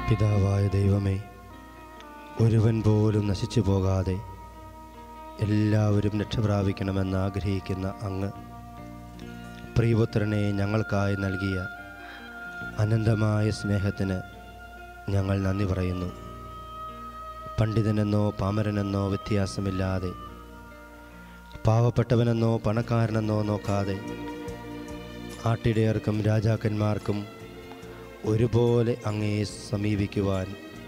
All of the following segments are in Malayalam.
പിതാവായ ദൈവമേ ഒരുവൻ പോലും നശിച്ചു പോകാതെ എല്ലാവരും രക്ഷപ്രാപിക്കണമെന്ന് ആഗ്രഹിക്കുന്ന അങ്ങ് പ്രിയപുത്രനെ ഞങ്ങൾക്കായി നൽകിയ അനന്തമായ സ്നേഹത്തിന് ഞങ്ങൾ നന്ദി പറയുന്നു പണ്ഡിതനെന്നോ പാമരനെന്നോ വ്യത്യാസമില്ലാതെ പാവപ്പെട്ടവനെന്നോ പണക്കാരനെന്നോ നോക്കാതെ ആട്ടിടയർക്കും രാജാക്കന്മാർക്കും ഒരുപോലെ അങ്ങയെ സമീപിക്കുവാൻ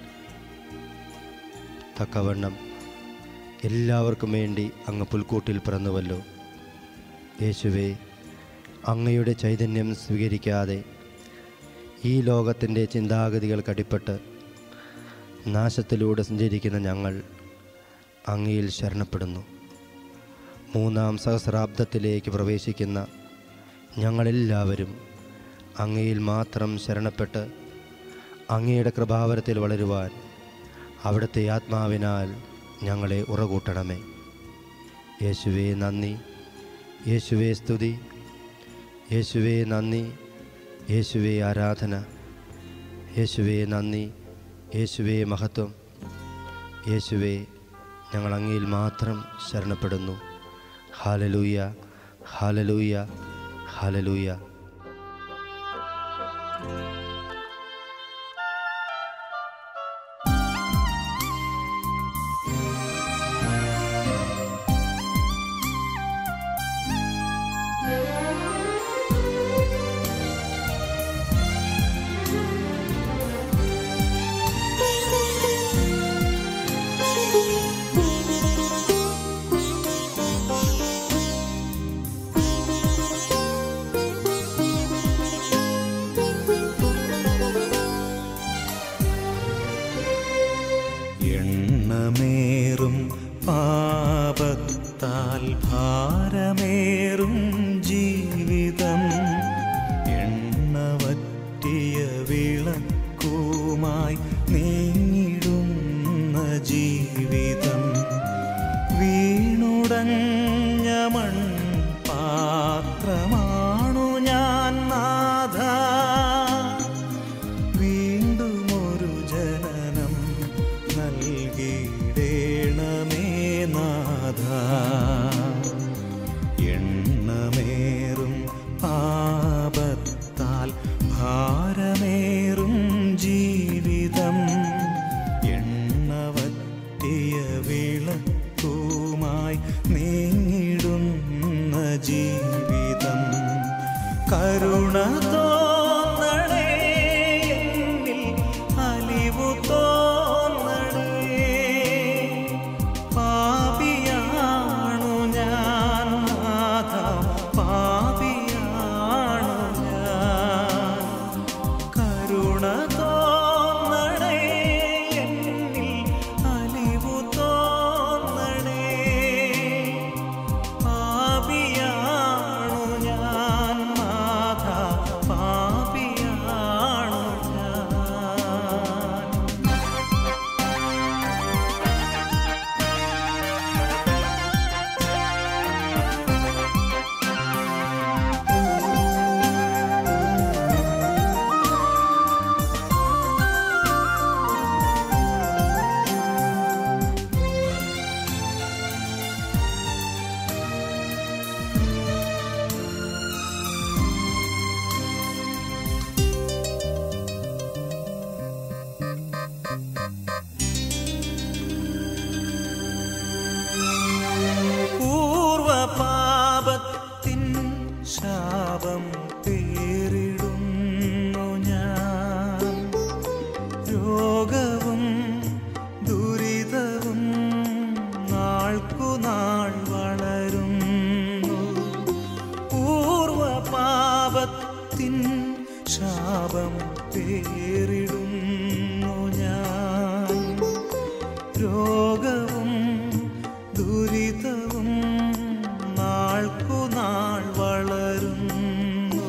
തക്കവണ്ണം എല്ലാവർക്കും വേണ്ടി അങ്ങ് പുൽക്കൂട്ടിൽ പിറന്നുവല്ലോ യേശുവേ അങ്ങയുടെ ചൈതന്യം സ്വീകരിക്കാതെ ഈ ലോകത്തിൻ്റെ ചിന്താഗതികൾ കടിപ്പെട്ട് നാശത്തിലൂടെ സഞ്ചരിക്കുന്ന ഞങ്ങൾ അങ്ങയിൽ ശരണപ്പെടുന്നു മൂന്നാം സഹസ്രാബ്ദത്തിലേക്ക് പ്രവേശിക്കുന്ന ഞങ്ങളെല്ലാവരും അങ്ങയിൽ മാത്രം ശരണപ്പെട്ട് അങ്ങയുടെ കൃപാവരത്തിൽ വളരുവാൻ അവിടുത്തെ ആത്മാവിനാൽ ഞങ്ങളെ ഉറകൂട്ടണമേ യേശുവേ നന്ദി യേശുവേ സ്തുതി യേശുവേ നന്ദി യേശുവേ ആരാധന യേശുവേ നന്ദി യേശുവേ മഹത്വം യേശുവേ ഞങ്ങൾ അങ്ങയിൽ മാത്രം ശരണപ്പെടുന്നു ഹാലലൂയ ഹാലലൂയ ഹാലലൂയ എണ്ണമേറും പാപത്താൽ ഭാരമേറും ജീവിതം എണ്ണവറ്റിയ വിളക്കുമായി നീങ്ങിടുന്ന ജീവിതം വീണുടഞ്ഞ മൺ പാത്രമാണു ഞാൻ നാഥ വീണ്ടുമൊരു ജനനം നൽകിയിടേണമേ നാഥ എണ്ണമേറും പാപത്താൽ ഭാരമേറും ജീവിതം എണ്ണവറ്റിയ വിളക്കുമായി നീങ്ങിടുന്ന ജീവിതം കരുണ തോന്നണേ എന്നിൽ അലിവു തോന്നണേ പാപിയാണു ഞാൻ നാഥ പാപിയാണു ഞാൻ കരുണ തോന്നണേ എന്നിൽ അലിവു തോന്നണേ പാപിയാണു ഞാൻ നാഥ പാപിയാണു ഞാൻ പൂർവപാപത്തിൻ ശാപം പേരിടുന്നു ഞാൻ രോഗവും ദുരിതവും നാൾക്കുനാൾ വളരുന്നു പൂർവപാപത്തിൻ ശാപം പേരിടുന്നു ഞാൻ രോഗവും ദുരിതവും നാൾക്കുനാൾ വളരുന്നു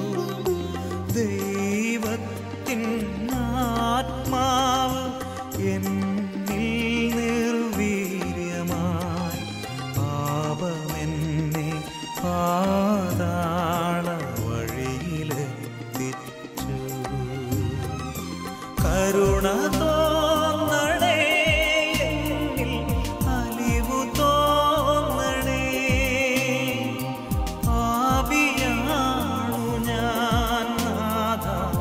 ദൈവത്തിൻ ആത്മാവ് എന്നിൽ നിർവീര്യമായി പാപമെന്നെ പാതാള വഴിയിലെത്തിച്ചു കരുണ തോന്നണേ എന്നിൽ അലിവു തോന്നണേ പാപിയാണു ഞാൻ നാഥ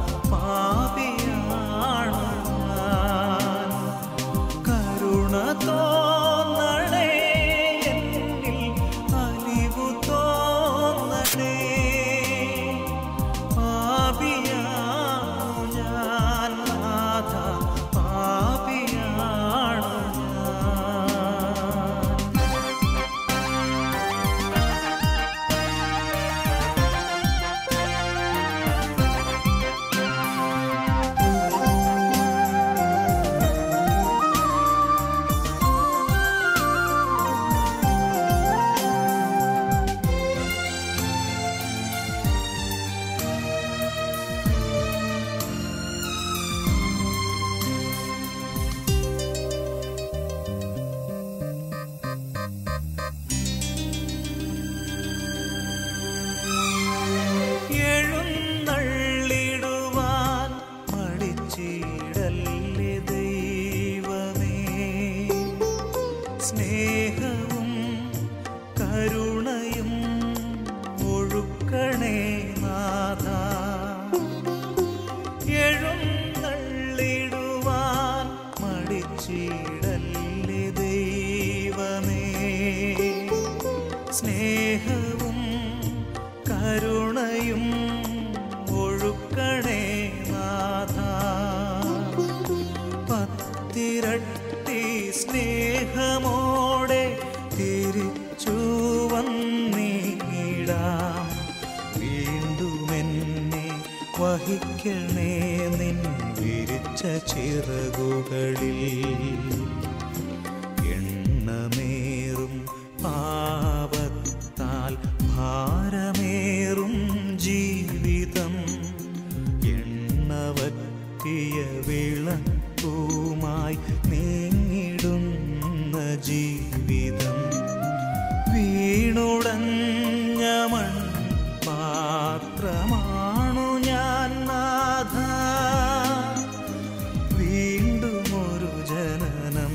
പാപിയാണു ഞാൻ കരുണ തോന്നണേ എന്നിൽ അലിവു തോന്നണേ പാപിയാണു ഞാൻ നാഥ പാപിയാണു ഞാൻ എഴുന്നള്ളിടുവാൻ മടിച്ചിടല്ലേ ദൈവമേ സ്നേഹവും കരുണയും ഒഴുക്കണേ നാഥ എഴുന്നള്ളിടുവാൻ മടിച്ചിടല്ലേ ദൈവമേ സ്നേഹവും കരുണയും ഒഴുക്കണേ നാഥ പത്തിരട്ടി സ്നേഹമോടെ തിരിച്ചു വന്നിടാം വീണ്ടുമെന്നെ വഹിക്കണേ നിൻ വിരിച്ച ചിറകുകളിൽ എണ്ണമേറും പാപത്താൽ ഭാരമേറും ജീവിതം എണ്ണവറ്റിയ വിളക്കുമായി നീങ്ങിടുന്ന ജീവിതം വീണുടഞ്ഞ മൺ പാത്രമാണു ഞാൻ നാഥ വീണ്ടും ഒരു ജനനം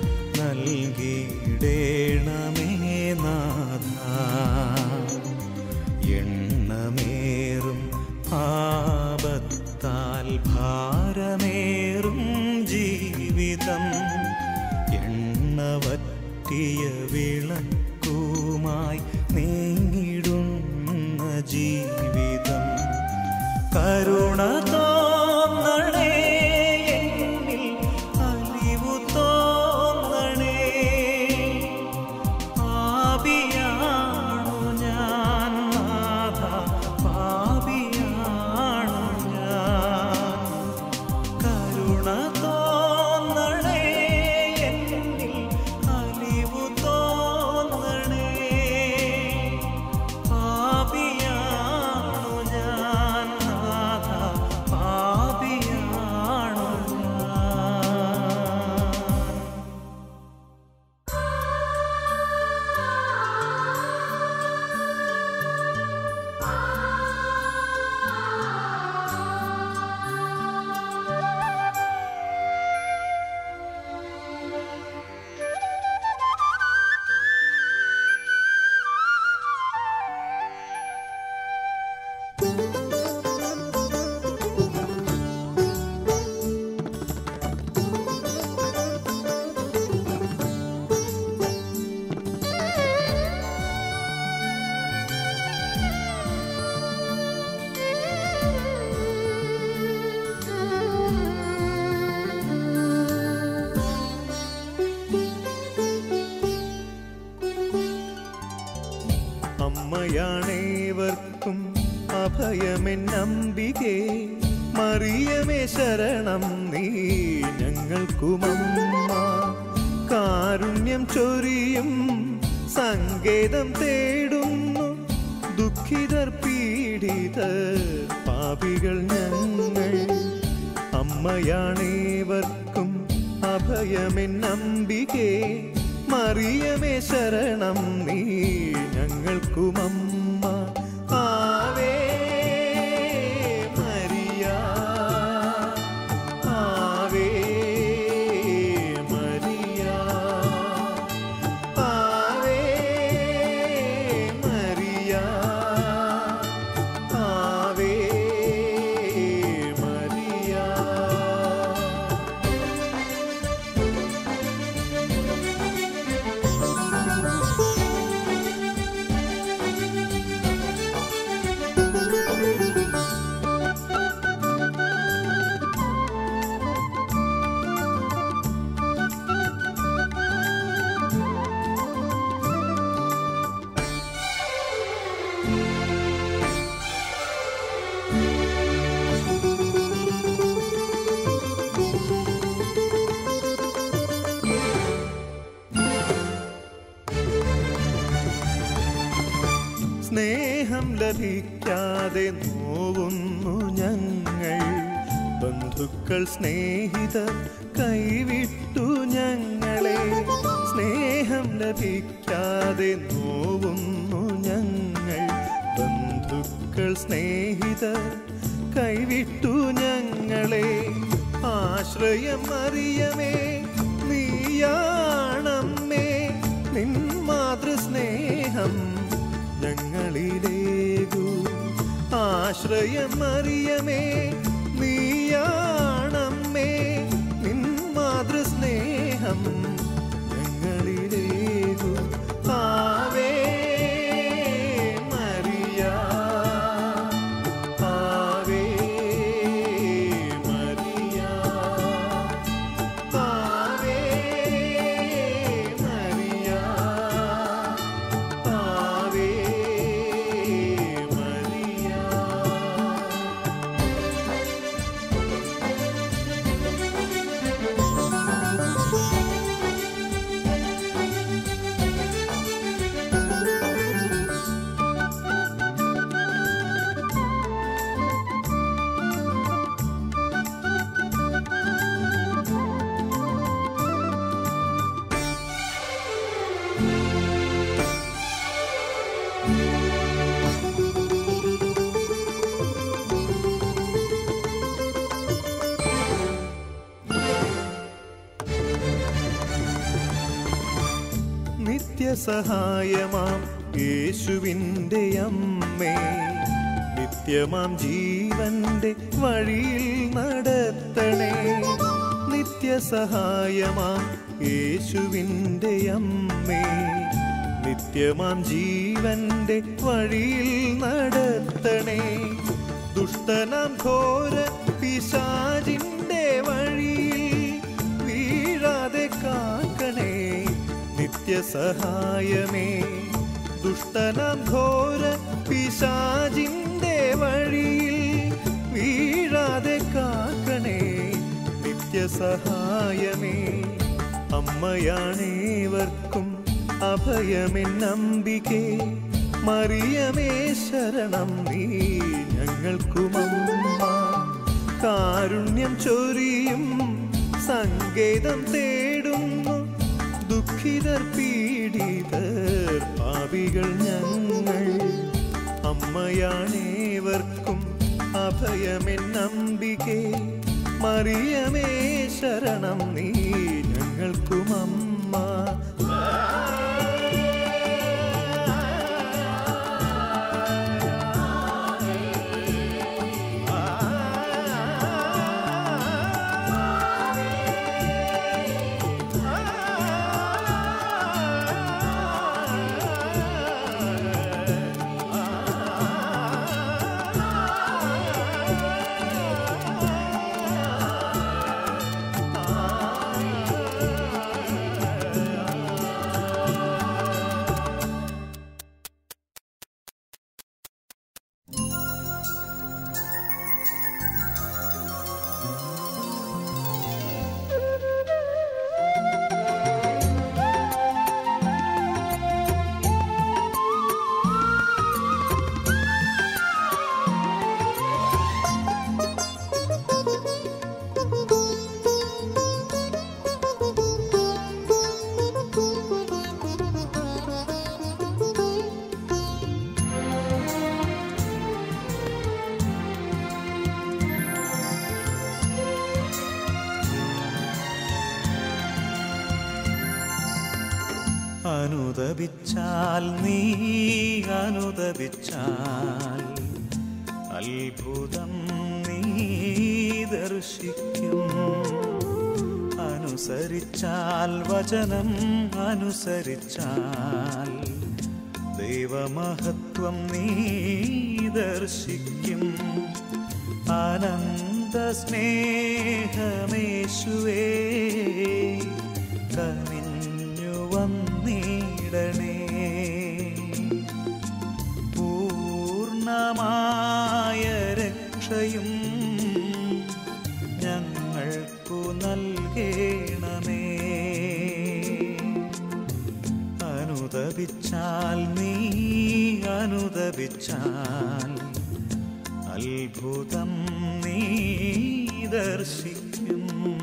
നൽകിയിടേണമേ നാഥ എണ്ണമേറും പാപത്താൽ ഭാരമേറും ജീവിതം എണ്ണവറ്റിയ വിളക്കുമായി നീങ്ങിടുന്ന ജീവിതം കരുണ തോന്നണേ എന്നിൽ അലിവു തോന്നണേ പാപിയാണു ഞാൻ നാഥ പാപിയാണു ഞാൻ കരുണ തോന്നണേ എന്നിൽ അലിവു തോന്നണേ പാപിയാണു ഞാൻ നാഥ പാപിയാണു ഞാൻ അമ്മയാണേവർക്കും അഭയമെന്നംബികേ മറിയമേ ശരണം നീ ഞങ്ങൾക്കുമമ്മ കാരുണ്യം ചൊരിയും സങ്കേതം തേടുന്നു ദുഃഖിതർ പീഡിതർ പാപികൾ ഞങ്ങൾ അമ്മയാണേവർക്കും അഭയമെന്നംബികേ മറിയമേ ശരണം നീ ഞങ്ങൾക്കുമമ്മ ആവേ മരിയ ആവേ ലഭിക്കാതെ നോവുന്നു ഞങ്ങൾ ബന്ധുക്കൾ സ്നേഹിതർ കൈവിട്ടു ഞങ്ങളെ സ്നേഹം ലഭിക്കാതെ നോവുന്നു ഞങ്ങൾ ബന്ധുക്കൾ സ്നേഹിതർ കൈവിട്ടു ഞങ്ങളെ ആശ്രയം അറിയമേ നീയാണമ്മേ നിൻ മാതൃസ്നേഹം ഞങ്ങളിലേകു ആശ്രയം അറിയമേ നീയാണമ്മേ നിൻ മാതൃസ്നേഹം ഞങ്ങളിലേകു ആവേ മരിയ ആവേ മരിയ ആവേ മരിയ ആവേ മരിയ നിത്യസഹായമാം യേശുവിൻ്റെ അമ്മേ നിത്യമാം ജീവന്റെ വഴിയിൽ നടത്തണേ നിത്യസഹായമാം യേശുവിൻ്റെ അമ്മേ നിത്യമാം ജീവന്റെ വഴിയിൽ നടത്തണേ ദുഷ്ടനാം ഘോര പിശാചിന്റെ വഴിയിൽ വീഴാതെ കാക്കണേ നിത്യസഹായമേ ദുഷ്ടനാം ഘോര പിശാചിന്റെ വഴിയിൽ വീഴാതെ കാക്കണേ നിത്യസഹായമേ അമ്മയാണേവർക്കും അഭയമെന്നമ്പികേ മറിയമേ ശരണം നീ ഞങ്ങൾക്കുമമ്മ കാരുണ്യം ചൊരിയും സങ്കേതം തേടുന്നു ദുഃഖിതർ പീഡിതർ പാപികൾ ഞങ്ങൾ അമ്മയാണേവർക്കും അഭയമെന്നമ്പികേ മറിയമേ ശരണം നീ ഞങ്ങൾക്കും അമ്മ അനുദപിച്ചാൽ നീ അനുദപിച്ചാൽ അത്ഭുതം നീ ദർശിക്കും അനുസരിച്ചാൽ വചനം അനുസരിച്ചാൽ ദൈവമഹത്വം നീ ദർശിക്കും ആനന്ദ സ്നേഹമേശുവേ കനിഞ്ഞു വന്നിടണേ പൂർണ്ണമായ രക്ഷയും ഞങ്ങൾക്കു നൽകേണമേ അനുദപിച്ചാൽ നീ അനുദപിച്ചാൽ അനുദപിച്ചാൽ അത്ഭുതം നീ ദർശിക്കും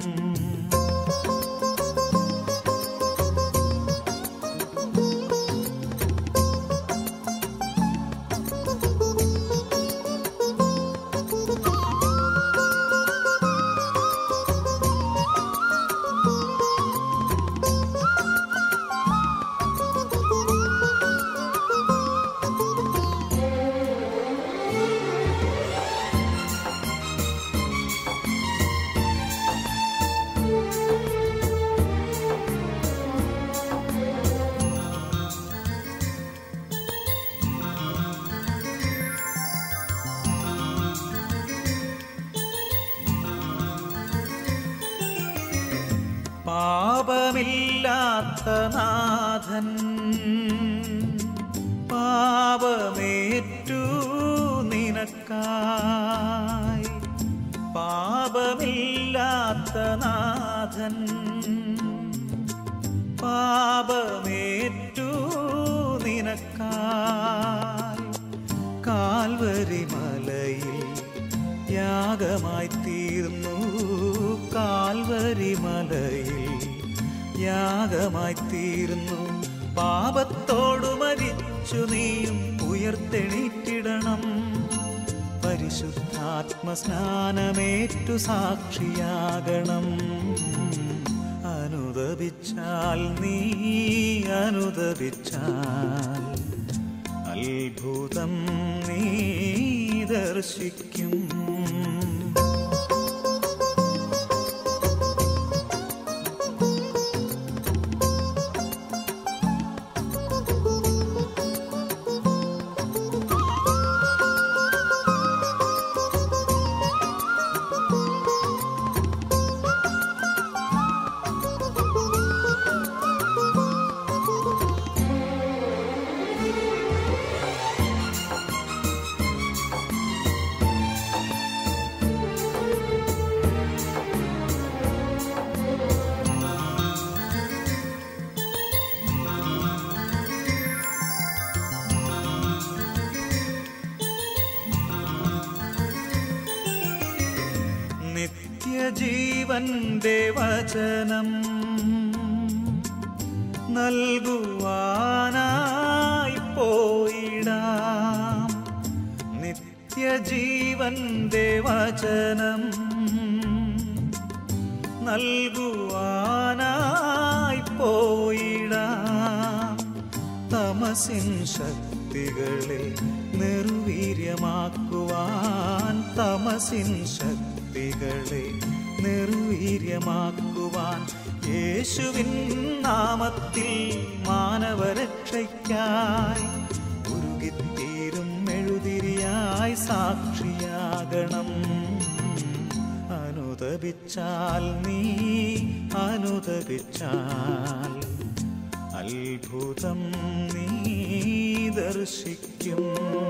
പാപമില്ലാത്ത നാഥൻ പാപമേറ്റു നിനക്കായി പാപമില്ലാത്ത നാഥൻ പാപമേറ്റു നിനക്കായി കാൽവരി മലയിൽ യാഗമായി തീർന്നു കാൽവരി മലയിൽ യാഗമായി തീർന്നു പാപത്തോടു മരിച്ചു നീയും ഉയർത്തെണീറ്റിടണം പരിശുദ്ധാത്മസ്നാനമേറ്റു സാക്ഷിയാകണം അനുദപിച്ചാൽ നീ അനുദപിച്ചാൽ അത്ഭുതം നീ ദർശിക്കും നിത്യജീവന്റെ വചനം നൽകുവാനായി പോയിടാം നിത്യജീവന്റെ വചനം നൽകുവാനായി പോയിടാം തമസിൻ ശക്തികളെ നിർവീര്യമാക്കുവാൻ തമസിൻ ശക്തികളെ നിർവീര്യമാക്കുവാൻ യേശുവിൻ നാമത്തിൽ മാനവരക്ഷയ്ക്കായി ഉരുകിത്തീരും മെഴുതിരിയായി സാക്ഷിയാകണം അനുദപിച്ചാൽ നീ അനുദപിച്ചാൽ അത്ഭുതം നീ ദർശിക്കും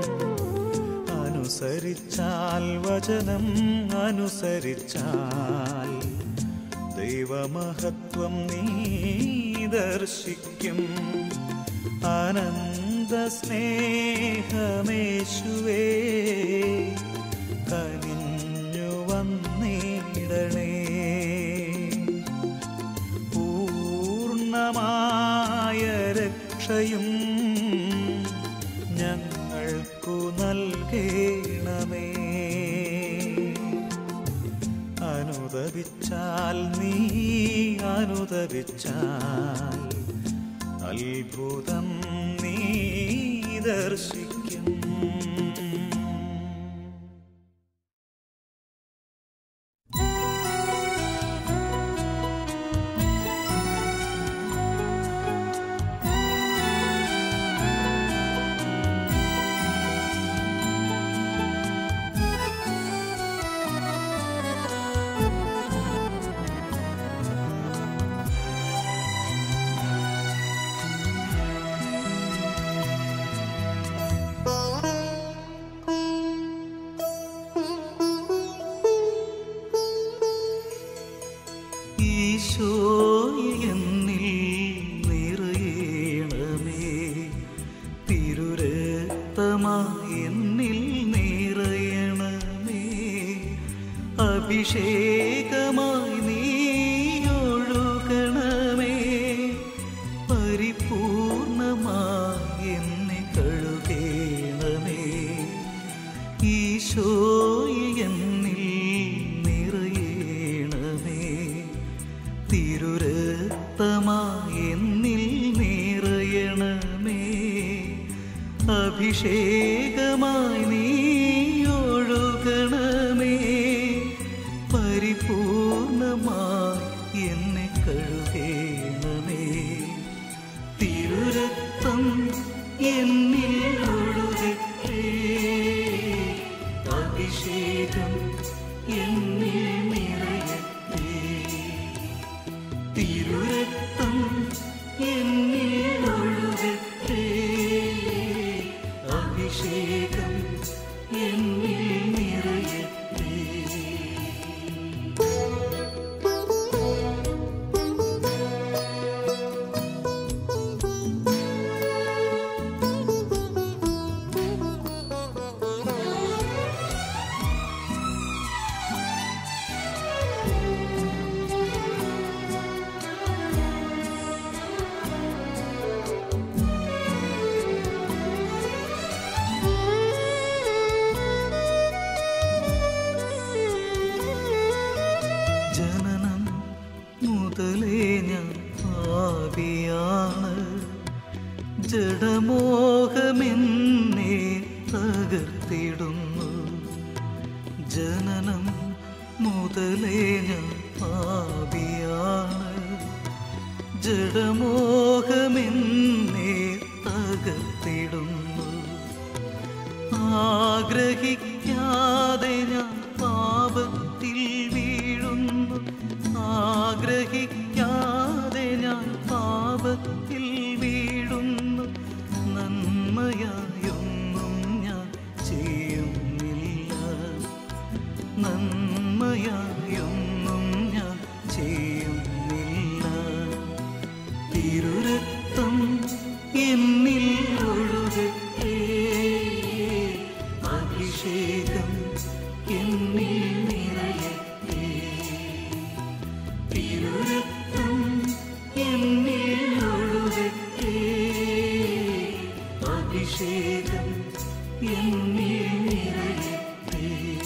അനുസരിച്ചാൽ വചനം അനുസരിച്ചാൽ ദൈവമഹത്വം നീ ദർശിക്കും അനന്ത സ്നേഹമേശുവേ കനിഞ്ഞു വന്നിടണേ പൂർണ്ണമായ രക്ഷയും ഞങ്ങൾക്കു നൽകേണമേ അനുദപിച്ചാൽ നീ അനുദപിച്ചാൽ അത്ഭുതം നീ ദർശിക്കും അഭിഷേകമായി നീ ഒഴുകണമേ പരിപൂർണമായി എന്നെ കഴുകേണമേ ഈശോയെ എന്നിൽ നിറയേണമേ തിരുരക്തമായി എന്നിൽ നിറയണമേ അഭിഷേകമായി നീ ഒഴുകണമേ പരിപൂർണമായി എന്നെ കഴുകേണമേ തിരുരക്തം എന്നിൽ ഒഴുകട്ടെ അഭിഷേകം എന്നിൽ നിറയട്ടെ തിരുരക്തം എന്നിൽ ഒഴുകട്ടെ അഭിഷേകം എന്നിൽ നിറയട്ടെ ജനനം മുതലേ ഞാൻ പാപിയാണ് ജഡമോഹമെന്നെ തകർത്തിടുന്നു ജനനം മുതലേ ഞാൻ പാപിയാണ് ജഡമോഹമെന്നെ തകർത്തിടുന്നു ആഗ്രഹിക്കാതെ ഞാൻ പാപത്തിൽ വീഴുന്നു ആഗ്രഹിക്കാതെ ഞാൻ പാപത്തിൽ വീഴുന്നു നന്മയായൊന്നും ഞാൻ ചെയ്യുന്നില്ല നന്മയായൊന്നും ഞാൻ ചെയ്യുന്നില്ല തിരുരക്തം എന്നിൽ ഒഴുകട്ടെ അഭിഷേകം എന്നിൽ നിറയട്ടെ തിരുരക്തം എന്നിൽ ഒഴുകട്ടെ അഭിഷേകം എന്നിൽ നിറയട്ടെ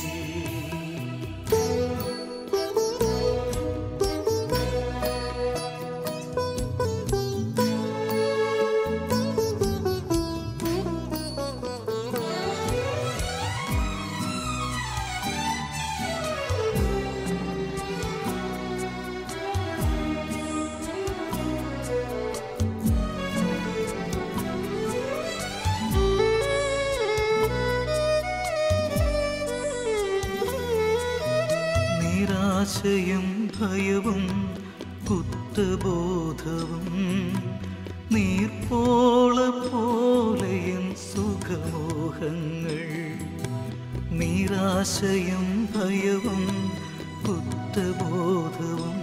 നിരാശയും ഭയവും കുറ്റബോധവും നീർപ്പോള പോലെയും സുഖമോഹങ്ങൾ നിരാശയും ഭയവും കുറ്റബോധവും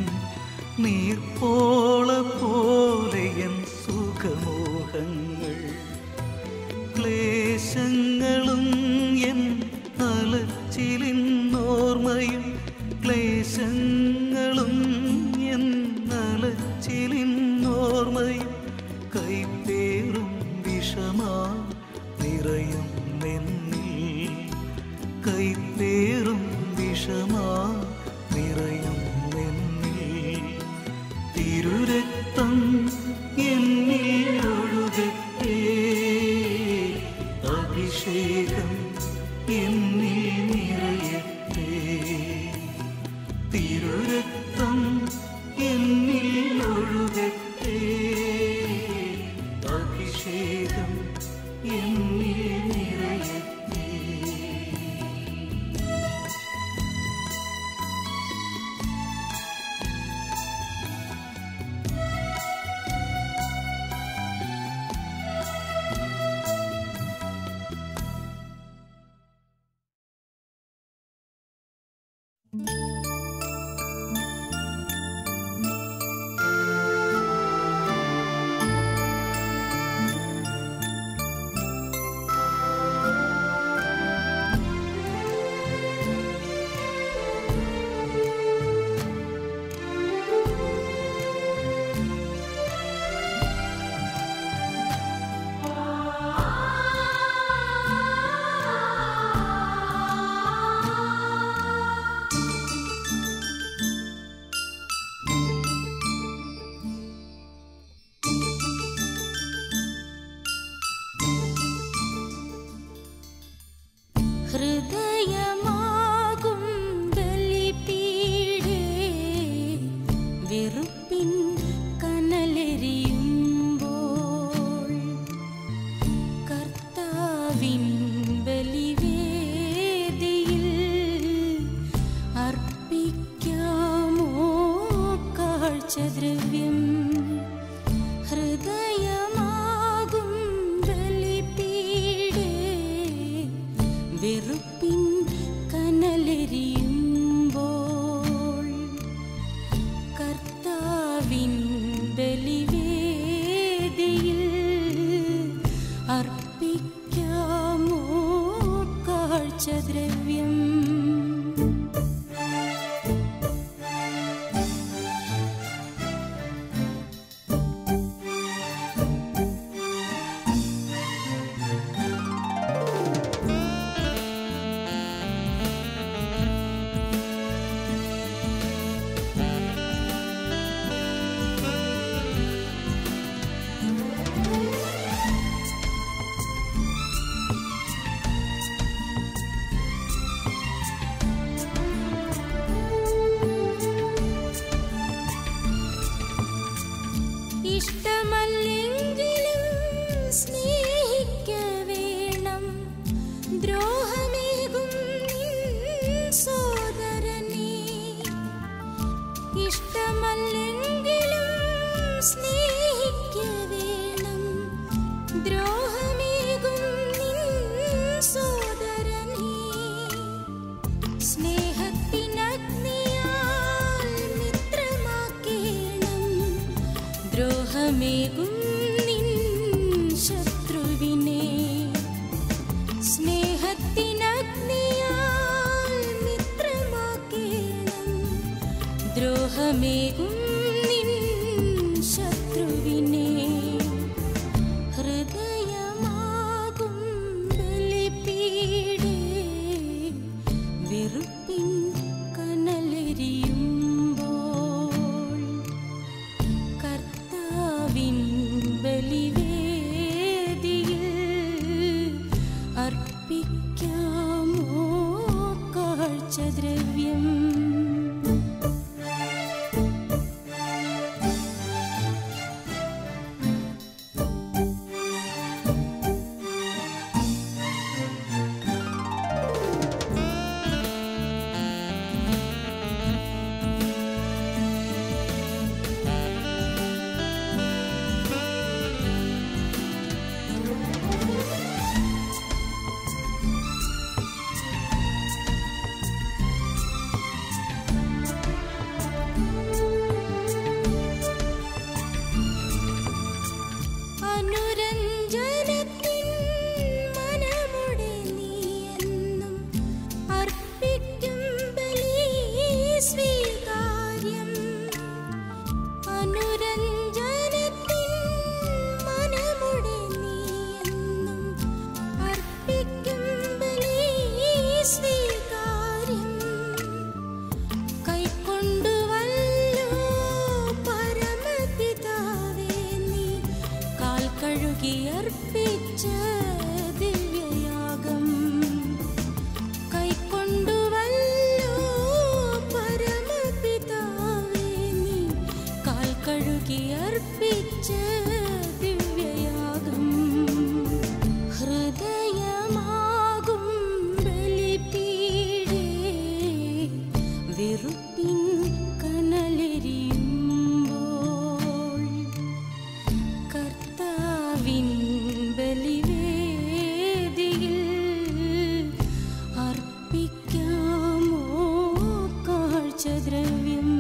നീർപ്പോള പോലെയും സുഖമോഹങ്ങൾ ക്ലേശങ്ങളും എൻ അലച്ചിലിന്നോർമ്മയും ക്ലേശങ്ങളും എൻ അലച്ചിലിന്നോർമ്മയും കൈപ്പേറും വിഷമാ നിറയും നെന്നിൽ കൈപ്പേറും വിഷമാ നിറയും നെന്നിൽ തിരുരക്തം എന്നിൽ ഒഴുകട്ടെ അഭിഷേകം എന്നിൽ നിറയട്ടെ തിരുരക്തം എന്നിൽ ഒഴുകട്ടെ അഭിഷേകം എന്നിൽ നിറയട്ടെ കാഴ്ചദ്രവ്യം ഹൃദയമാകും ബലിപീഠേ വെറുപ്പിൻ കനലെരിയുമ്പോൾ കർത്താവിൻ ബലിവേദിയിൽ അർപ്പിക്കാമോ കാഴ്ചദ്രവ്യം ഇഷ്ടമല്ലെങ്കിലും സ്നേഹിക്ക വേണം ദ്രോഹമേകും നിൻ സോദരനെ ഇഷ്ടമല്ലെങ്കിലും സ്നേഹിക്ക വേണം ദ്രോഹമേകും നിൻ സോദരനെ സ്നേഹത്തിനഗ്നിയാൽ മിത്രമാക്കേണം ദ്രോഹമേകും നിൻ ശത്രുവിനെ സ്നേഹത്തിനഗ്നിയാൽ മിത്രമാക്കേണം ദ്രോഹമേകും നിൻ ശത്രുവിനെ ഹൃദയമാകും ബലിപീഠേ വെറുപ്പിൻ കനലെരിയുമ്പോൾ കർത്താവിൻ ബലിവേദിയിൽ അർപ്പിക്കാമോ കാഴ്ചദ്രവ്യം അനുരഞ്ജനത്തിൻ മനമുടെ നീയെന്നും അർപ്പിക്കും ബലി സ്വീകാര്യം അനുരഞ്ജനത്തിൻ മനമുടെ നീയെന്നും അർപ്പിക്കും ബലി സ്വീകാര്യം കൈക്കൊണ്ടുവല്ലോ പരമപിതാവേ നീ കാൽ കഴുകി അർപ്പിച്ച ദിവ്യയാഗം കൈക്കൊണ്ടുവല്ലോ പരമപിതാവേ നീ കാൽ കഴുകി അർപ്പിച്ച ദിവ്യയാഗം ഹൃദയമാകും ബലിപീഠേ വെറുപ്പിൻ കനലെരിയുമ്പോൾ കർത്താവിൻ ബലിവേദിയിൽ അർപ്പിക്കാമോ കാഴ്ചദ്രവ്യം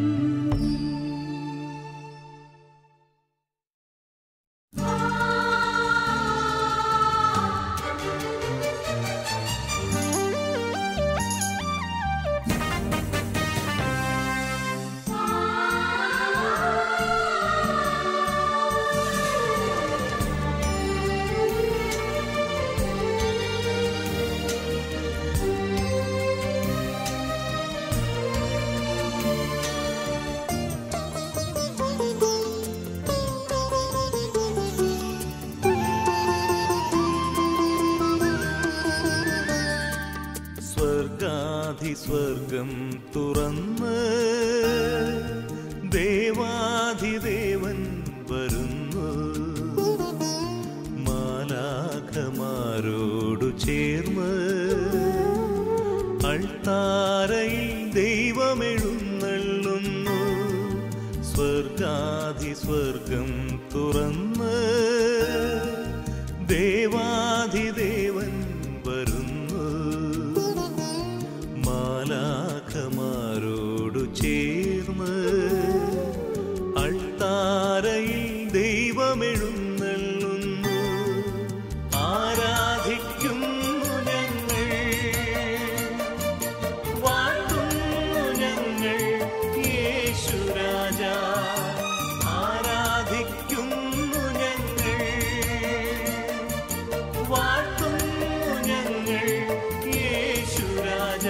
സ്വർഗാധിസ്വർഗം തുറന്ന് ദേവാധിദേവൻ വരുന്നു മാലാഖമാരോടു ചേർന്ന് അൾത്താരയിൽ ദൈവമെഴുന്നള്ളുന്നു സ്വർഗാധിസ്വർഗം തുറന്ന് ദേവാധിദേവൻ വരുന്നു മാലാഖമാരോടു ചേർന്ന് അൾത്താരയിൽ ദൈവമെഴുന്നള്ളുന്നു ആരാധിക്കുന്നു ഞങ്ങൾ വാഴ്ത്തുന്നു ഞങ്ങൾ യേശുരാജ ആരാധിക്കുന്നു ഞങ്ങൾ വാഴ്ത്തുന്നു ഞങ്ങൾ യേശുരാജ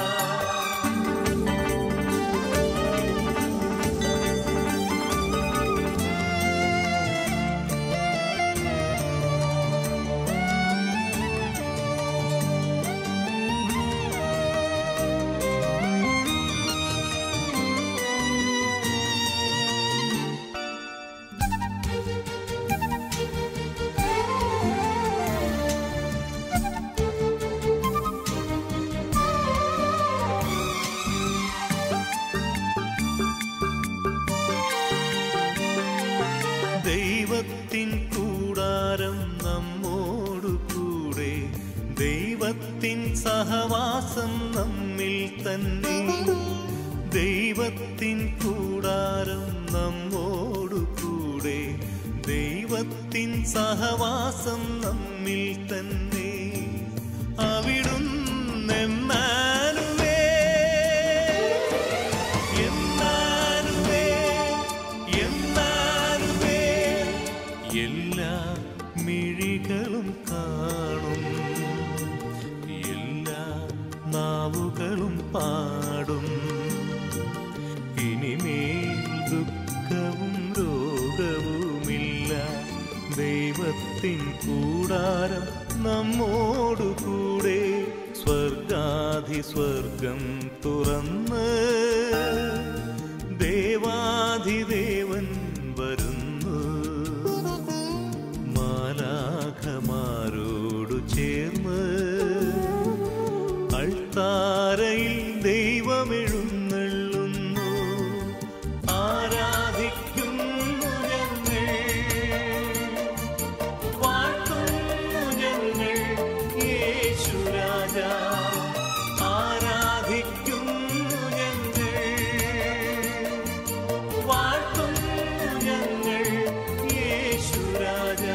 ദൈവത്തിൻ കൂടാരം നമ്മോടു കൂടെ ദൈവത്തിൻ സഹവാസം നമ്മിൽ തന്നെ ദൈവത്തിൻ കൂടാരം നമ്മോടു കൂടെ ദൈവത്തിൻ സഹവാസം നമ്മിൽ തന്നെ അവിടുന്ന് എമ്മാനുവേ എമ്മാനുവേ എമ്മാനുവേ എല്ലാ മിഴികളും കാണും എല്ലാ നാവുകളും പാടും ഇനിമേൽ ദുഃഖവും രോഗവുമില്ല ദൈവത്തിൻ കൂടാരം നമ്മോടു കൂടെ സ്വർഗാധിസ്വർഗം തുറന്ന് ദേവാധിദേവൻ വരുന്നു മാലാഖമാരോടു ചേർന്ന് അൾത്താരയിൽ ദൈവമെഴുന്നള്ളുന്നു ആരാധിക്കുന്നു ഞങ്ങൾ വാഴ്ത്തുന്നു ഞങ്ങൾ യേശുരാജ ആരാധിക്കുന്നു ഞങ്ങൾ വാഴ്ത്തുന്നു ഞങ്ങൾ യേശുരാജ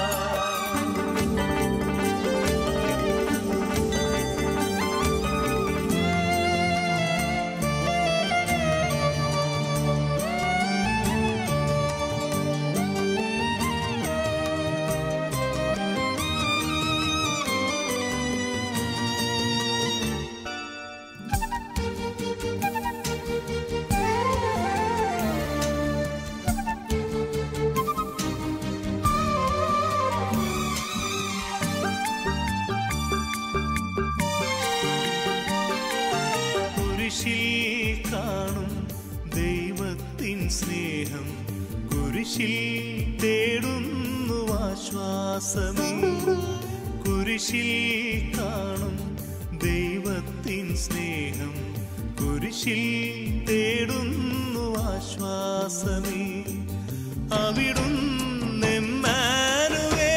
കുരിശിൽ കാണും ദൈവത്തിൻ സ്നേഹം കുരിശിൽ തേടുന്നു ആശ്വാസമേ കുരിശിൽ കാണും ദൈവത്തിൻ സ്നേഹം കുരിശിൽ തേടുന്നു ആശ്വാസമേ അവിടുന്ന് എമ്മാനുവേ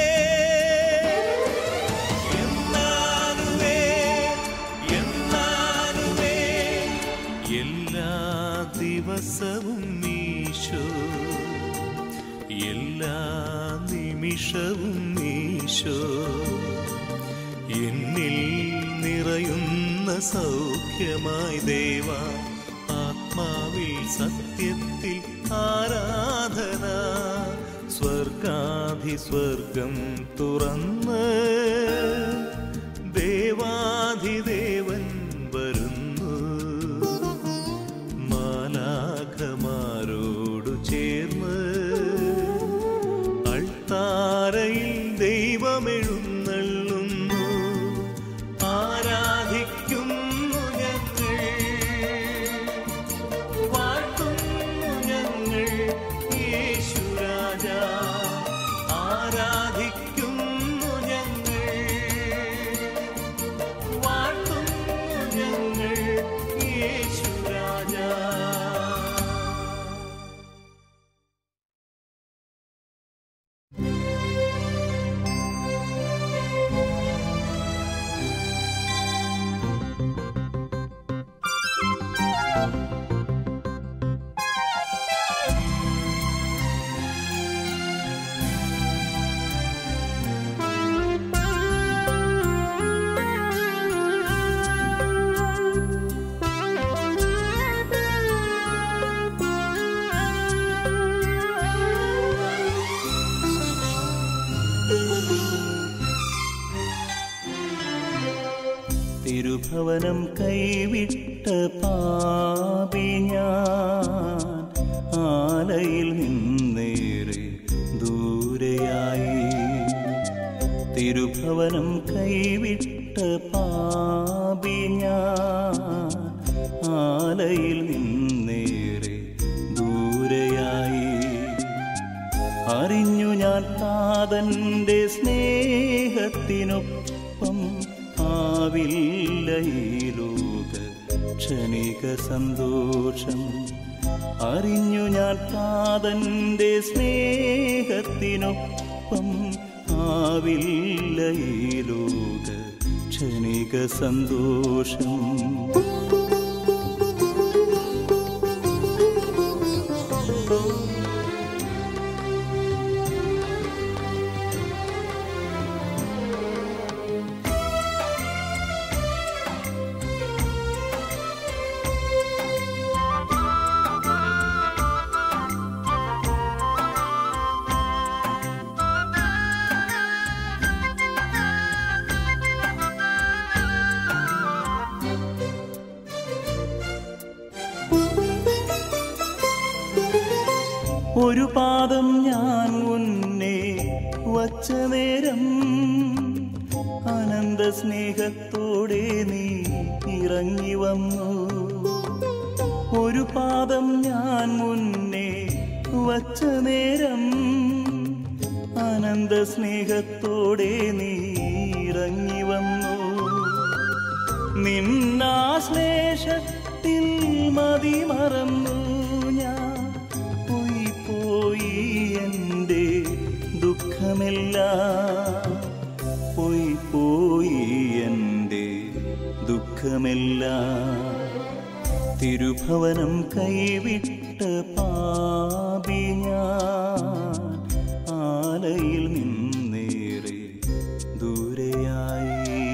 എന്നാലുവേ എന്നാലുവേ എല്ലാ ദിവസവും മീശോ എല്ലാ നിമിഷവും മീശോ എന്നിൽ നിറയുന്ന സൗഖ്യമായി ദേവ ആത്മാവിൽ സത്യത്തിൽ ആരാധന സ്വർഗാധിസ്വർഗം തുറന്ന് ദേവാധിദേവൻ വരുന്നു മാലാഖമാരോടു ചേർന്ന് അൾത്താരയിൽ ദൈവമെഴുന്നള്ളുന്നു ആരാധിക്കുന്നു ഞങ്ങൾ വാഴ്ത്തുന്നു ഞങ്ങൾ യേശുരാജ ആരാധിക്കുന്നു ഞങ്ങൾ വാഴ്ത്തുന്നു തിരുഭവനം കൈവിട്ട പാപി ഞാൻ ആലയിൽ നിന്നേറെ ദൂരെയായി തിരുഭവനം കൈവിട്ട പാപി ഞാൻ ആലയിൽ നിന്നേറെ ദൂരെയായി അറിഞ്ഞു ഞാൻ താതന്റെ സ്നേഹത്തിനൊപ്പം ആവില്ല ഈ ലോക ക്ഷണിക സന്തോഷം അറിഞ്ഞു ഞാൻ താതന്റെ സ്നേഹത്തിനൊപ്പം ആവില്ല ഈ ലോക ക്ഷണിക സന്തോഷം ഒരു പാദം ഞാൻ മുന്നേ വച്ച നേരം അനന്ത സ്നേഹത്തോടെ നീ ഇറങ്ങി വന്നു ഒരു പാദം ഞാൻ മുന്നേ വച്ച നേരം അനന്ത സ്നേഹത്തോടെ നീ ഇറങ്ങി വന്നു നിന്നാശ്ലേഷത്തിൽ മതി മറന്നു ഞാൻ പോയി പോയി എൻ്റെ ദുഃഖമെല്ലാം പോയി പോയി എൻ്റെ ദുഃഖമെല്ലാം തിരുഭവനം കൈവിട്ട പാപി ഞാൻ ആലയിൽ നിന്നേറെ ദൂരെയായി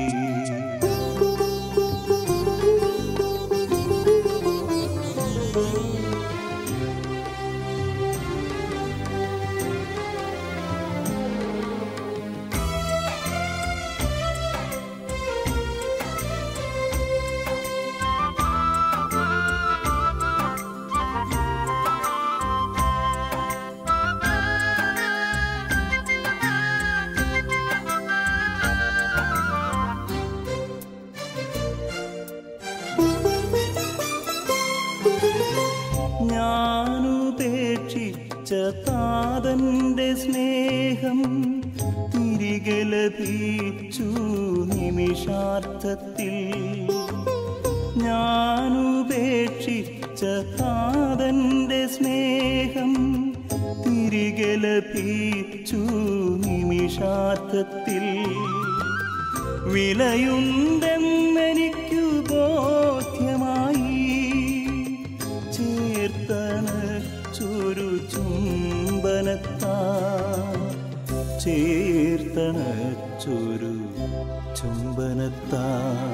ഞാനുപേക്ഷിച്ച താതന്റെ സ്നേഹം തിരികെ ലഭിച്ചു നിമിഷാർത്ഥത്തിൽ ഞാനുപേക്ഷിച്ച താതന്റെ സ്നേഹം തിരികെ ലഭിച്ചു നിമിഷാർത്ഥത്തിൽ വിലയുണ്ടെന്നെനിക്കു ബോധ്യമായി ചേർത്തണ ചൊരു ചുംബനത്താ ചേർത്തണ ചൊരു ചുംബനത്താ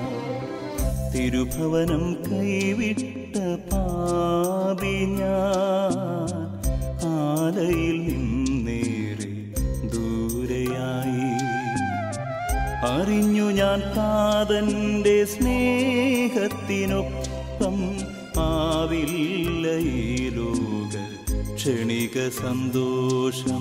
തിരുഭവനം കൈവിട്ട പാപി ഞാൻ ആലയിൽ നിന്നേറെ ദൂരെയായി അറിഞ്ഞു ഞാൻ താതന്റെ സ്നേഹത്തിനൊപ്പം ആവില്ല ഈ ലോക ക്ഷണിക സന്തോഷം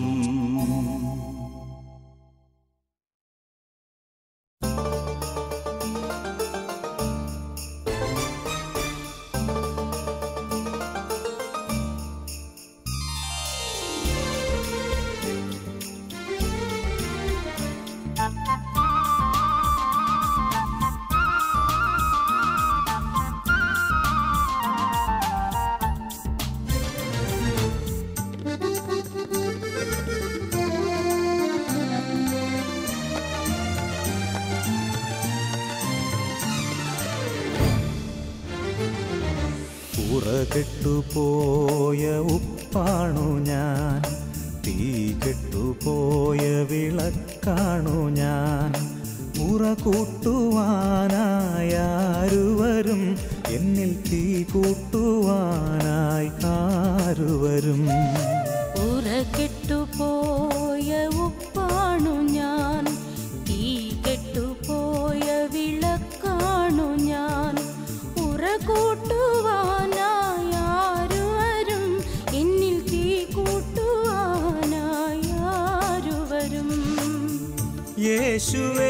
ഉറകെട്ടുപോയ ഉപ്പാണു ഞാൻ തീ കെട്ടുപോയ വിളക്കാണു ഞാൻ ഉറ കൂട്ടുവാനായാരുവരും എന്നിൽ തീ കൂട്ടുവാനായി ആരുവരും ഉറകെട്ടുപോയ ഉപ്പാണു ഞാൻ തീ കെട്ടുപോയ വിളക്കാണു ഞാൻ കൂട്ടുവാനായി ആരു വരും എന്നിൽ തീ കൂട്ടുവാനായി ആരു വരും യേശുവേ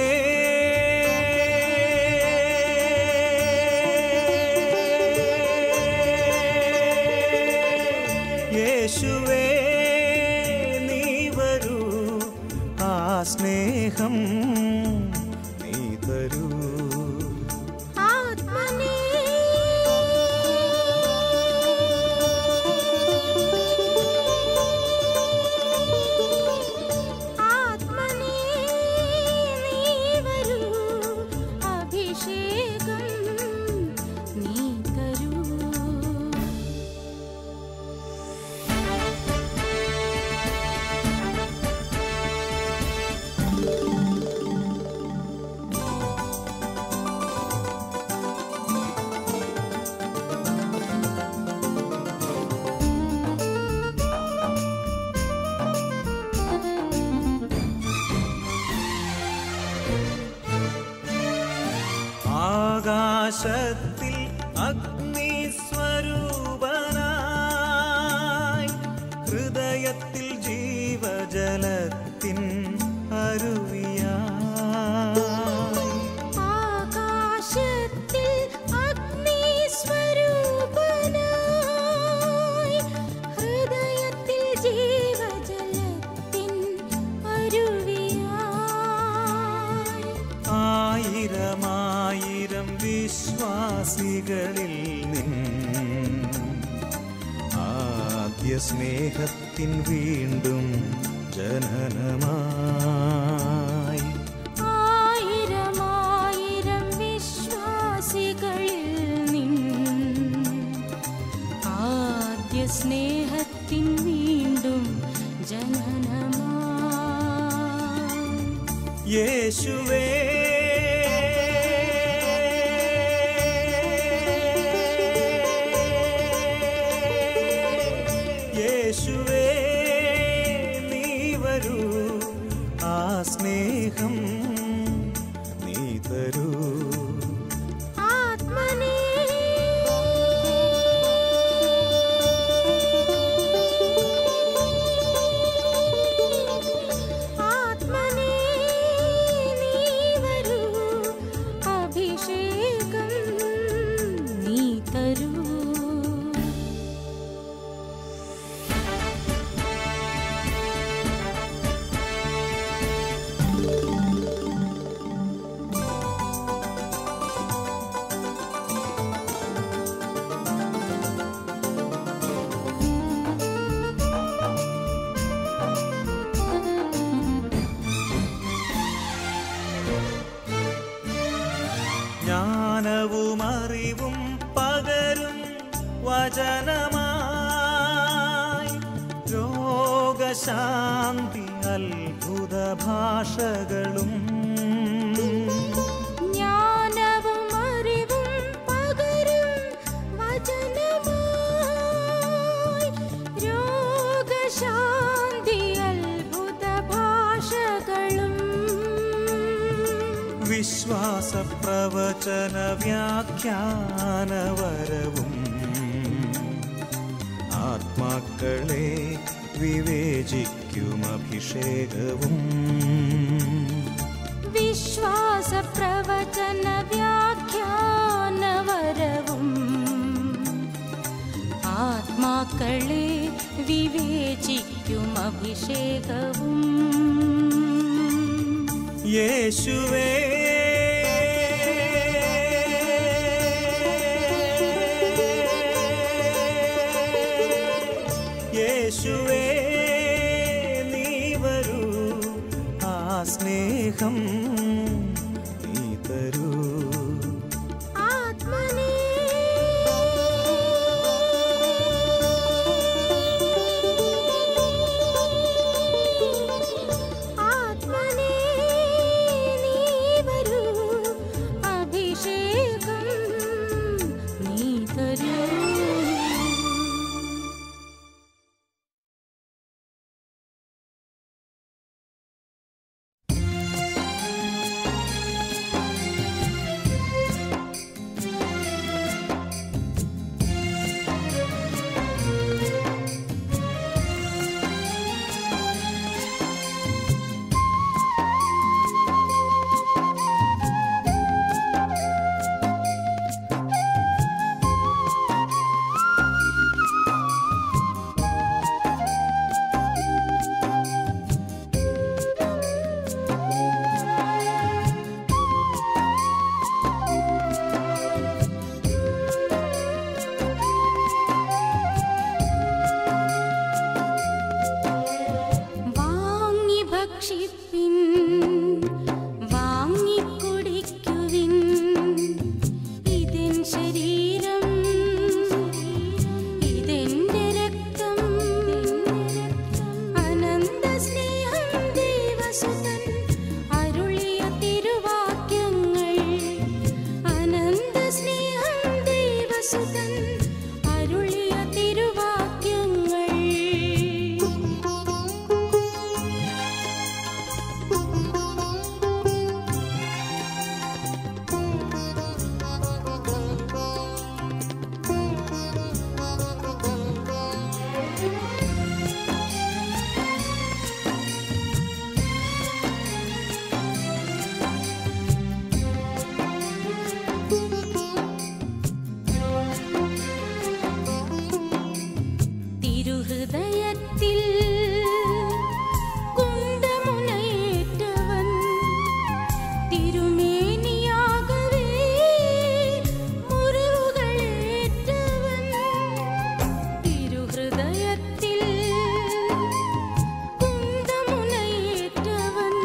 യേശുവേ നീ വരൂ ആ സ്നേഹം നീ തരൂ ആത്മനേ ആത്മനേ നീ വരൂ അഭിഷേകം നീ തരൂ ആകാശത്തിൽ അഗ്നി സ്വരൂപനായി ഹൃദയത്തിൽ ജീവജലത്തിൻ അരുവിയായി ആകാശത്തിൽ അഗ്നി സ്വരൂപനായി ഹൃദയത്തിൽ ജീവജലത്തിൻ അരുവിയായി ആയിരമായിരം വിശ്വാസികളിൽ നിൻ ആദ്യ സ്നേഹത്തിൻ വീണ്ടും ജനനമായി ആയിരമായിരം വിശ്വാസികളിൽ നിൻ ആദ്യ സ്നേഹത്തിൻ വീണ്ടും ജനനമായി യേശുവേ യേശുവേ നീ വരൂ ആ സ്നേഹം നീ തരൂ ആത്മനേ ആത്മനേ നീ വരൂ അഭിഷേകം നീ തരൂ ജ്ഞാനവും അറിവും പകരും വചനമായി രോഗശാന്തി അത്ഭുത ഭാഷകളും ജ്ഞാനവും അറിവും പകരും വചനമായി രോഗശാന്തി അത്ഭുത ഭാഷകളും വിശ്വാസ പ്രവചന വ്യാഖ്യാനവരവും ആത്മാക്കളെ വിവേചിക്കും അഭിഷേകവും വിശ്വാസ പ്രവചന വ്യാഖ്യാനവരവും ആത്മാക്കളെ വിവേചിക്കും അഭിഷേകവും യേശുവേ യേശുവേ നീ വരൂ ആ സ്നേഹം നീ തരൂ ആത്മനേ ആത്മനേ നീ ദൈവസുതൻ അരുളിയ തിരുവാക്യങ്ങൾ തിരുഹൃദയത്തിൽ കുന്തമുനയേറ്റവൻ തിരുമേനിയാകവേ മുറിവുകളേറ്റവൻ തിരുഹൃദയത്തിൽ കുന്തമുനയേറ്റവൻ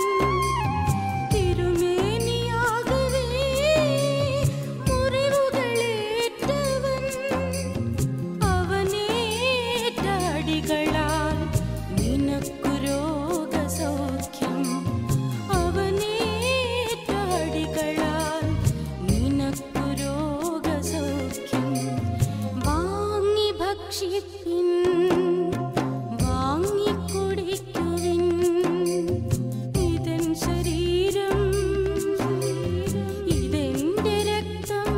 തിരുമേനിയാകവേ മുറിവുകളേറ്റവൻ അവനേറ്റടികളാൽ നിനക്കു രോഗസൗഖ്യം അവനേറ്റടികളാൽ നിനക്കു രോഗസൗഖ്യം വാങ്ങി ഭക്ഷിപ്പിൻ വാങ്ങി കുടിക്കുവിൻ ഇതൻ ശരീരം ഇതെന്റെ രക്തം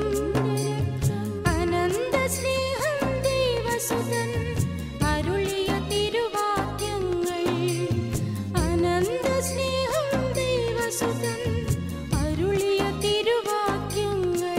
അനന്ത സ്നേഹം ദൈവസുതൻ അരുളിയ തിരുവാക്യങ്ങൾ അനന്ത സ്നേഹം ദൈവസുതൻ അരുളിയ തിരുവാക്യങ്ങൾ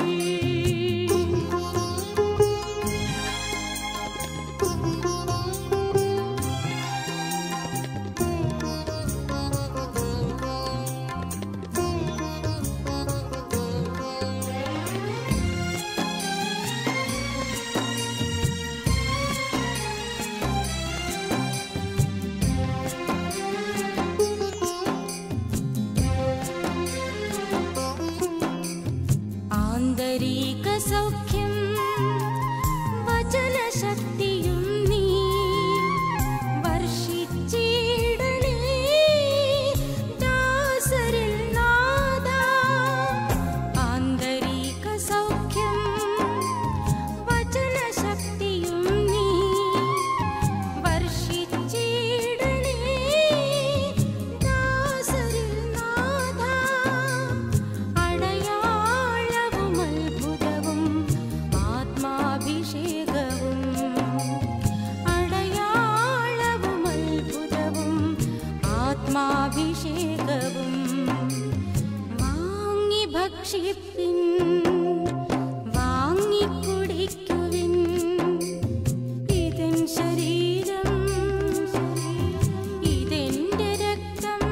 ആന്തരിക സൗഖ്യം വചനശക്തിയും നീ വർഷിച്ചിടണേ ദാസരിൽ നാദ ആന്തരിക സൗഖ്യം വചനശക്തിയും നീ വർഷിച്ചിടണേ ദാസരിൽ നാദ അടയാളവും അത്ഭുതവും ആത്മാഭിഷേകവും അടയാളവും അത്ഭുതവും ആത്മാഭിഷേകവും വാങ്ങി ഭക്ഷിപ്പിൻ വാങ്ങി കുടിക്കുവിൻ ഇതൻ ശരീരം ഇതെന്റെ രക്തം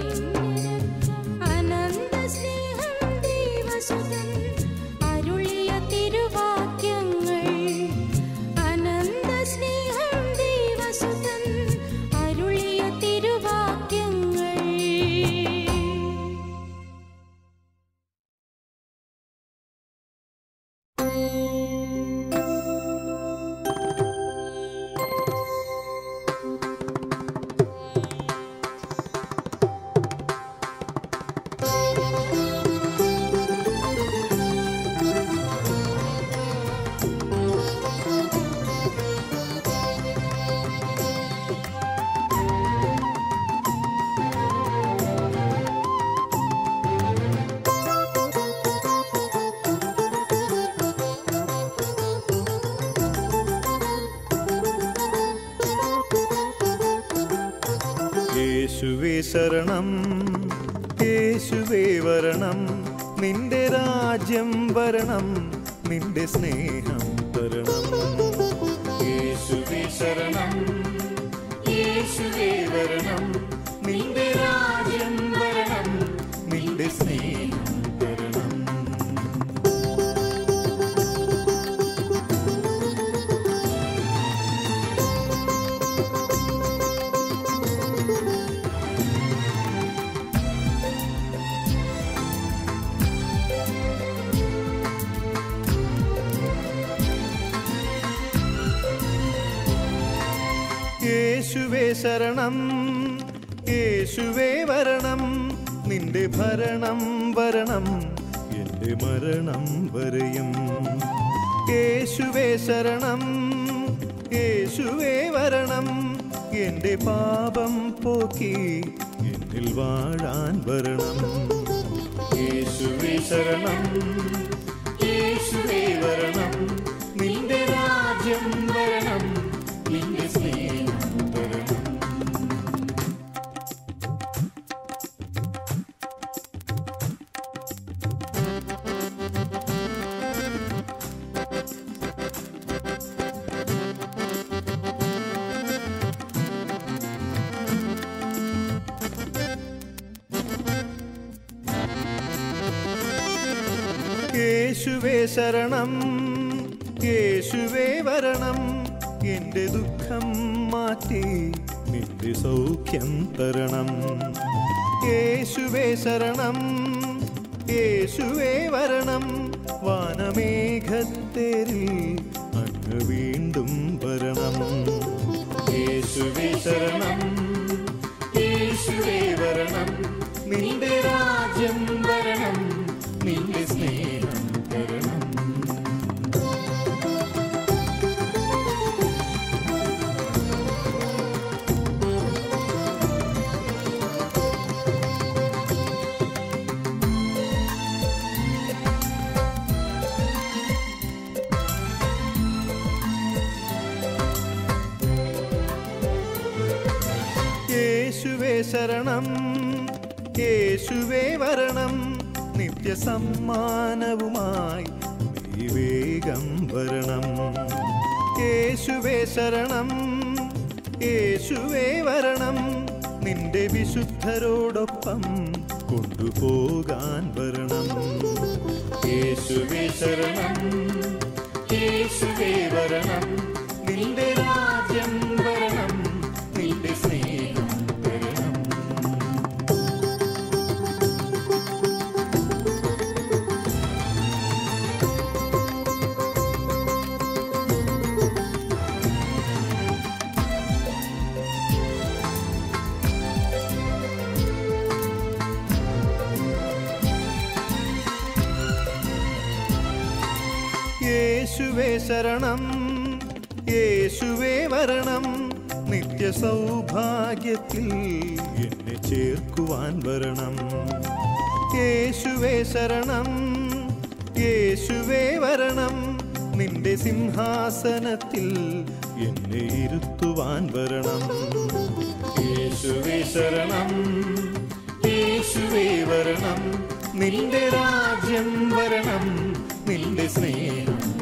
അനന്ത സ്നേഹം ദൈവസുതൻ അരുളിയ തിരുവാക്യങ്ങൾ അനന്ത സ്നേഹം ദൈവസുതൻ അരുളിയ തിരുവാക്യങ്ങൾ യേശുവേ ശരണം യേശുവേ വരണം നിന്റെ രാജ്യം വരണം നിന്റെ സ്നേഹം തരണം യേശുവേ ശരണം യേശുവേ വരണം നിന്റെ രാജ്യം വരണം നിന്റെ സ്നേഹം തരണം യേശുവേ ശരണം യേശുവേ വരണം നിന്റെ ഭരണം വരണം എന്റെ മരണം വരെയും യേശുവേ ശരണം യേശുവേ വരണം എൻ്റെ പാപം പോക്കി എന്നിൽ വാഴാൻ വരണം യേശുവേ ശരണം യേശുവേ വരണം നിന്റെ രാജ്യം വരണം നിന്റെ സ്നേഹം വരണം യേശുവേ ശരണം യേശുവേ വരണം എൻ്റെ ദുഃഖം മാറ്റി നിന്റെ സൗഖ്യം തരണം യേശുവേ ശരണം യേശുവേ വരണം വാനമേഘത്തേരിൽ അങ്ങ് വീണ്ടും വരണം യേശുവേ ശരണം യേശുവേ വരണം നിന്റെ രാജ്യം വരണം നിന്റെ സ്നേഹം തരണം യേശുവേ ശരണം യേശുവേ വരണം നിത്യസമ്മാനവുമായി നീ വേഗം വരണം യേശുവേ ശരണം യേശുവേ വരണം നിന്റെ വിശുദ്ധരോടൊപ്പം കൊണ്ടുപോകാൻ വരണം യേശുവേ ശരണം യേശുവേ വരണം നിന്റെ രാജ്യം വരണം നിന്റെ സ്നേഹം വരണം യേശുവേ ശരണം യേശുവേ വരണം നിത്യ സൗഭാഗ്യത്തിൽ എന്നെ ചേർക്കുവാൻ വരണം യേശുവേ ശരണം യേശുവേ വരണം നിന്റെ സിംഹാസനത്തിൽ എന്നെ ഇരുത്തുവാൻ വരണം യേശുവേ ശരണം യേശുവേ വരണം നിന്റെ രാജ്യം വരണം നിന്റെ സ്നേഹം